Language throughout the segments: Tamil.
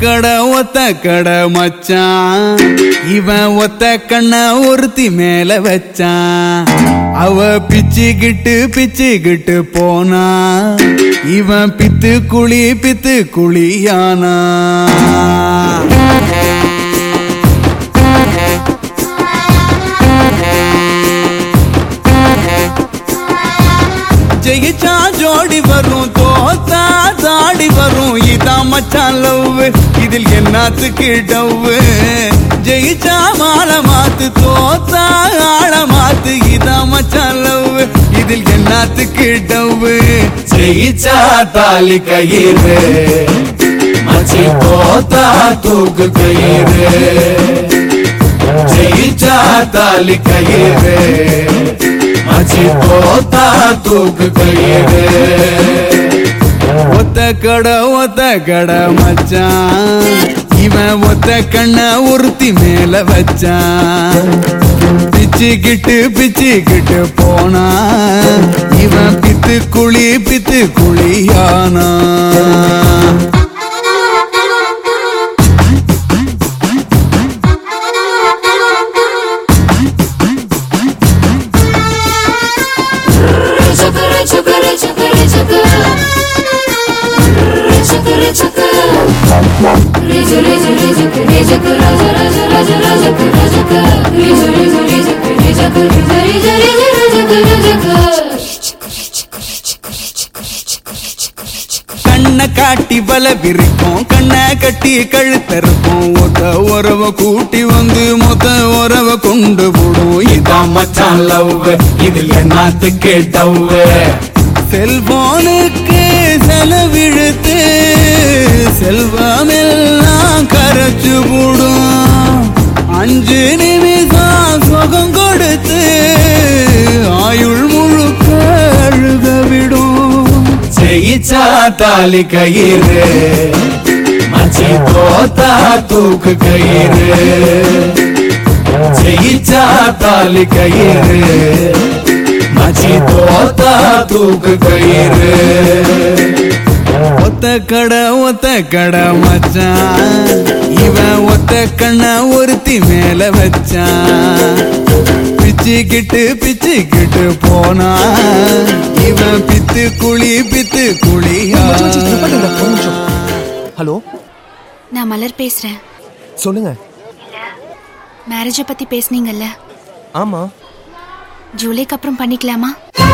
கட ஒத்த கட மச்சான் இவன் ஒத்த கண்ண ஒருத்தி மேல வச்சான் அவ பிச்சுக்கிட்டு பிச்சுக்கிட்டு போனா இவன் பித்து குழி பித்து குழியானா ஜெயிச்சா ஜோடி வரும் தோத்தா தாடி வரும் இதான் மச்சான் லவ் இதில் என்னத்துக்கு டவ் ஜெயிச்சா மாலை மாத்து தோத்தா ஆள மாத்து இதான் மச்சான் லவ் இதில் என்னத்துக்கு டவ் ஜெயிச்சா தாலி கயிறு மச்சி போத்தா தூக்கு கயிறு ஜெயிச்சா தாலி கயிறு மச்சி போத்தா தூக்கு கயிறு ஒத்த கட ஒத்த கட மச்சான் இவன் ஒத்த கண்ண ஒருத்தி மேல வச்சான் பிச்சுக்கிட்டு பிச்சுக்கிட்டு போனா இவன் பித்து குழி பித்து குழியானா கண்ணை காட்டி வல விரிக்கும் கண்ணை கட்டி கழுத்தறுப்போம் ஒத்த உறவ கூட்டி வந்து மொத்த உறவ கொண்டு போடும் இதான் இதான் மச்சான் லவ் இதில் என்னத்துக்கு டவ் செல்போனுக்கு செலவிழுத்து செல்வமெல்லாம் கரைச்சு போடும் அஞ்சு நிமிஷம் சுகம் கொடுத்து ஆயுள் முழுக்க அழுக விடும் ஜெயிச்சா தாலி கயிறு மச்சி தோத்தா தூக்கு கயிறு ஜெயிச்சா தாலி கயிறு மச்சி தோத்தா தூக்கு கயிறு ஒத்த கடை ஒத்த கடை மச்சான் இவன் ஒத்த கண்ண ஒருத்தி மேல வச்சான் பிச்சுக்கிட்டு பிச்சுக்கிட்டு போனா இவன் பித்து குழி பித்து குழியா ஹலோ நான் மலர் பேசுறேன் சொல்லுங்க மேரேஜை பத்தி பேசுனீங்கல்ல ஆமா ஜூலைக்கு அப்புறம் பண்ணிக்கலாமா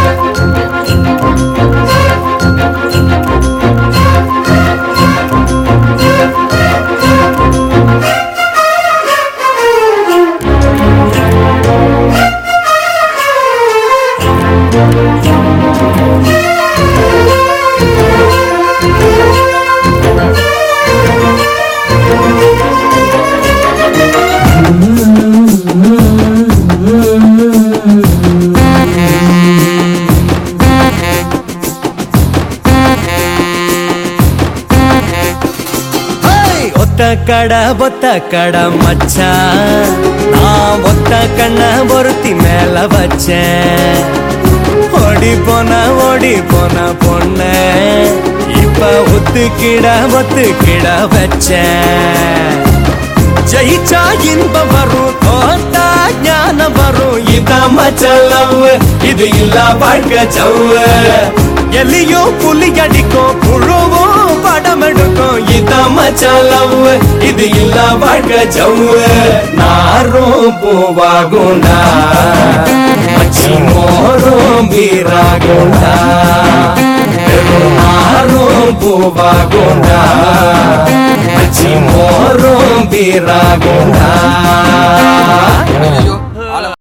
ஒத்த கட ஒத்த கட மச்சான் நான் ஒத்த கண்ண ஒருத்தி மேல வச்சேன் ஓடி போன ஓடி போன பொண்ண இப்ப ஒத்துக்கிட ஒத்துக்கிட வச்சேன் ஜெயிச்சா இன்பம் வரும் தோத்தா ஞானம் வரும் இதான் மச்சான் லவ் இது இல்ல வாழ்க்கை சவ்வு எலியும் புலி அடிக்கும் புழுவும் படம் எடுக்கும் இதான் மச்சான் லவ் இது இல்ல வாழ்க்கை சவ்வு நாரும் பூவாகுண்டா மச்சி மோரும் வீராகுண்டா வெறும் நாரும் பூவாகுண்டா மச்சி மோரும் வீராகுண்டா